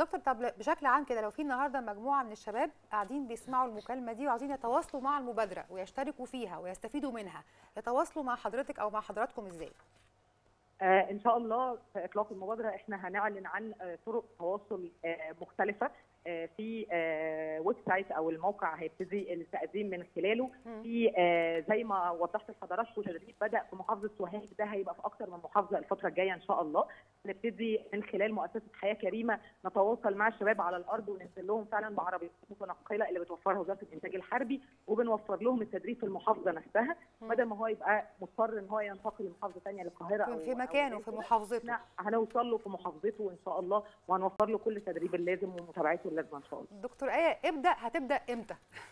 دكتور طب بشكل عام كده لو في النهارده مجموعه من الشباب قاعدين بيسمعوا المكالمه دي وعايزين يتواصلوا مع المبادره ويشتركوا فيها ويستفيدوا منها يتواصلوا مع حضرتك او مع حضراتكم ازاي آه ان شاء الله في اطلاق المبادره احنا هنعلن عن آه طرق تواصل آه مختلفه آه في آه ويب سايت او الموقع هيبتدي التقديم من خلاله في آه زي ما وضحت لحضراتكم تدريب بدا في محافظه سوهاج ده هيبقى في اكثر من محافظه الفتره الجايه ان شاء الله نبتدي من خلال مؤسسه حياه كريمه نتواصل مع الشباب على الارض وننزل لهم فعلا بعربيات متنقله اللي بتوفرها وزاره الانتاج الحربي وبنوفر لهم التدريب في المحافظه نفسها بدل ما هو يبقى مضطر ان هو ينتقل لمحافظه ثانيه للقاهره او في مكانه في محافظته هنوصل له في محافظته ان شاء الله وهنوفر له كل التدريب اللازم ومتابعته اللازمه ان شاء الله. دكتور ايه ابدا هتبدا امتى؟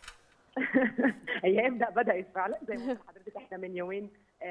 هي ابدا بدات فعلا زي ما قلت لحضرتك احنا من يومين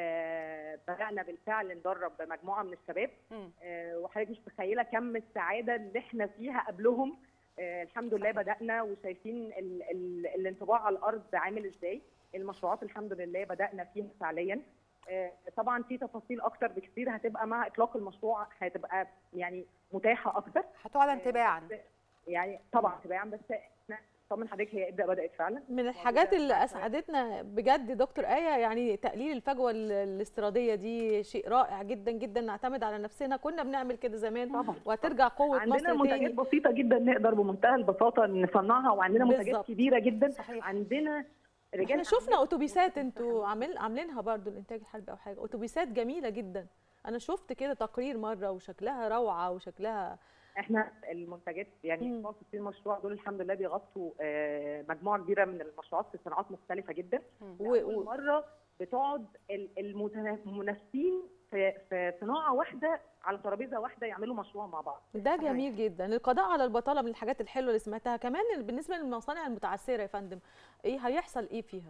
آه بدانا بالفعل ندرب مجموعه من الشباب آه وحضرتك مش متخيله كم السعاده اللي احنا فيها قبلهم آه الحمد لله بدانا وشايفين ال ال الانطباع على الارض عامل ازاي المشروعات الحمد لله بدانا فيها فعليا آه طبعا في تفاصيل اكتر بكثير هتبقى مع اطلاق المشروع هتبقى يعني متاحه اكتر هتعلن تباعا يعني طبعا تباعا بس احنا طبعا حضرتك هي ابدا بدات فعلا من الحاجات اللي اسعدتنا بجد دكتور ايه يعني تقليل الفجوه الاستيراديه دي شيء رائع جدا جدا نعتمد على نفسنا كنا بنعمل كده زمان طبعا وهترجع قوه عندنا مصر منتجات تاني بسيطه جدا نقدر بمنتهى البساطه نصنعها وعندنا منتجات بالظبط. كبيره جدا صحيح. عندنا رجال احنا شفنا أعمال اتوبيسات انتوا عامل عاملينها برضو الانتاج الحربي او حاجه اتوبيسات جميله جدا انا شفت كده تقرير مره وشكلها روعه وشكلها احنا المنتجات يعني مم. 64 مشروع دول الحمد لله بيغطوا آه، مجموعه كبيره من المشروعات في صناعات مختلفه جدا و- اول و- مره بتقعد ال- المتنا- المنافسين في في صناعه واحده على ترابيزه واحده يعملوا مشروع مع بعض ده صحيح. جميل جدا القضاء على البطاله من الحاجات الحلوه اللي سمعتها كمان بالنسبه للمصانع المتعثره يا فندم ايه هيحصل ايه فيها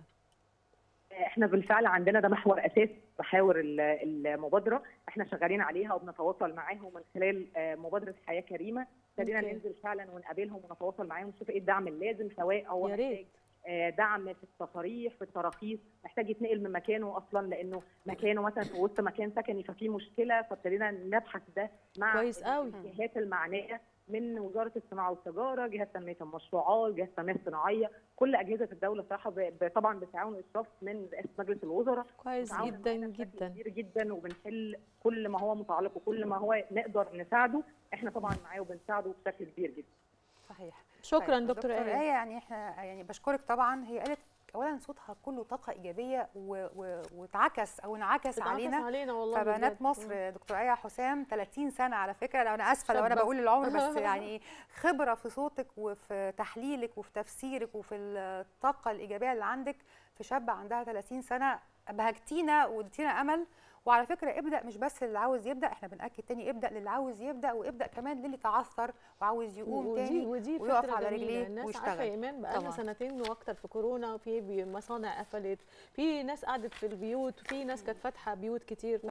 احنا بالفعل عندنا ده محور اساسي محاور ال- المبادره احنا شغالين عليها وبنتواصل معاهم من خلال آه، مبادره حياه كريمه ابتدينا أوكي. ننزل فعلا ونقابلهم ونتواصل معاهم ونشوف ايه الدعم اللازم سواء هو يا محتاج ريت. آه، دعم في التصاريح في التراخيص محتاج يتنقل من مكانه اصلا لانه مكانه مثلا في وسط مكان سكني ففي مشكله فابتدينا نبحث ده مع كويس قوي. الجهات المعنيه من وزاره الصناعه والتجاره، جهه تنميه المشروعات، جهه التنميه الصناعيه، كل اجهزه الدوله صراحه ب- ب- طبعا بتعاون واشراف من رئاسه مجلس الوزراء كويس متعاونة جدا معانا بشكل جدا كبير جدا وبنحل كل ما هو متعلق وكل ما هو نقدر نساعده احنا طبعا معاه وبنساعده بشكل كبير جدا صحيح شكرا طيب، دكتور دكتور ايه ايه يعني احنا يعني بشكرك طبعا هي قالت اولا صوتها كله طاقه ايجابيه و- و- واتعكس او انعكس اتعكس علينا علينا والله فبنات بجد. مصر دكتور ايه حسام 30 سنه على فكره لو انا اسفه لو انا شابة. بقول العمر بس يعني خبره في صوتك وفي تحليلك وفي تفسيرك وفي الطاقه الايجابيه اللي عندك في شابه عندها 30 سنه بهجتينا واديتينا امل وعلى فكره ابدا مش بس للي عاوز يبدا احنا بناكد تاني ابدا للي عاوز يبدا وابدا كمان للي تعثر وعاوز يقوم ودي تاني ودي ويقف فكرة على جميلة. رجليه الناس ويشتغل. عارفه يا ايمان بقى طبعاً. سنتين واكتر في كورونا وفي بي- مصانع قفلت في ناس قعدت في البيوت وفي ناس كانت فاتحه بيوت كتير